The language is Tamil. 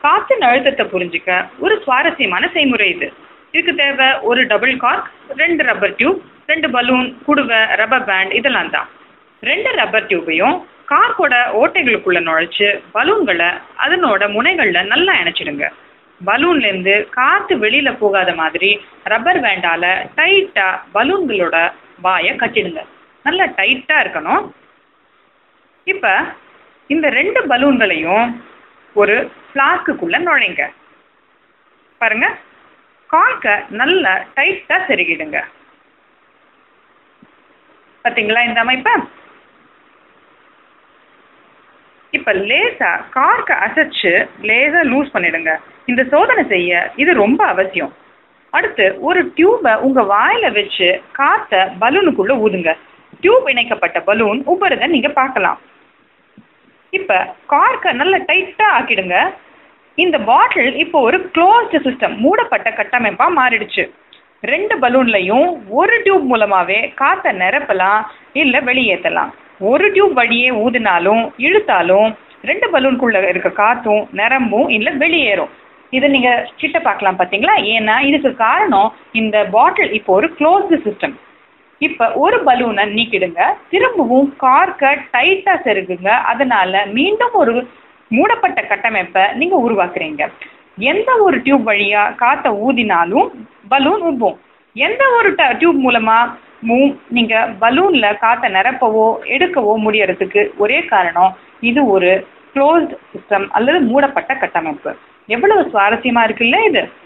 காற்றின் அழுத்தத்தை புரிஞ்சுக்க ஒரு சுவாரஸ்யமான செய்முறை இது இதுக்கு தேவை ஒரு டபுள் கார்க் ரெண்டு ரப்பர் டியூப் ரெண்டு பலூன் குடுவை ரப்பர் பேண்ட் இதெல்லாம் தான் ரெண்டு ரப்பர் டியூபையும் கார்க்கோட ஓட்டைகளுக்குள்ள நுழைச்சு பலூன்களை அதனோட முனைகள்ல நல்லா இணைச்சிடுங்க பலூன்ல இருந்து காத்து வெளியில போகாத மாதிரி ரப்பர் பேண்டால டைட்டா பலூன்களோட வாயை கட்டிடுங்க நல்லா டைட்டா இருக்கணும் இப்ப இந்த ரெண்டு பலூன்களையும் ஒரு ஃப்ளாஸ்க்குள்ள நுழைங்க பாருங்க கார்க்கை நல்லா டைட்டா செருகிடுங்க பாத்தீங்களா இந்த அமைப்பை இப்ப லேசா கார்க்க அசைச்சு லேசா லூஸ் பண்ணிடுங்க இந்த சோதனை செய்ய இது ரொம்ப அவசியம் அடுத்து ஒரு டியூபை உங்க வாயில வச்சு காத்த பலூனுக்குள்ள ஊதுங்க டியூப் இணைக்கப்பட்ட பலூன் உபருத நீங்க பார்க்கலாம் இப்ப கார்க்க நல்ல டைட்டா ஆக்கிடுங்க இந்த பாட்டில் இப்போ ஒரு க்ளோஸ்டு சிஸ்டம் மூடப்பட்ட கட்டமைப்பா மாறிடுச்சு ரெண்டு பலூன்லையும் ஒரு டியூப் மூலமாவே காத்த நிரப்பலாம் இல்ல வெளியேற்றலாம் ஒரு டியூப் வழியே ஊதினாலும் இழுத்தாலும் ரெண்டு பலூனுக்குள்ள இருக்க காத்தும் நிரம்பும் இல்ல வெளியேறும் இதை நீங்க கிட்ட பார்க்கலாம் பாத்தீங்களா ஏன்னா இதுக்கு காரணம் இந்த பாட்டில் இப்போ ஒரு க்ளோஸ்டு சிஸ்டம் இப்ப ஒரு பலூனை நீக்கிடுங்க திரும்பவும் கார்க்க டைட்டா செருகுங்க அதனால மீண்டும் ஒரு மூடப்பட்ட கட்டமைப்பை நீங்க உருவாக்குறீங்க எந்த ஒரு டியூப் வழியா காத்த ஊதினாலும் பலூன் உப்பும் எந்த ஒரு டியூப் மூலமா மூ- நீங்க பலூன்ல காத்த நிரப்பவோ எடுக்கவோ முடியறதுக்கு ஒரே காரணம் இது ஒரு க்ளோஸ்ட் சிஸ்டம் அல்லது மூடப்பட்ட கட்டமைப்பு எவ்வளவு சுவாரஸ்யமா இருக்குல்ல இது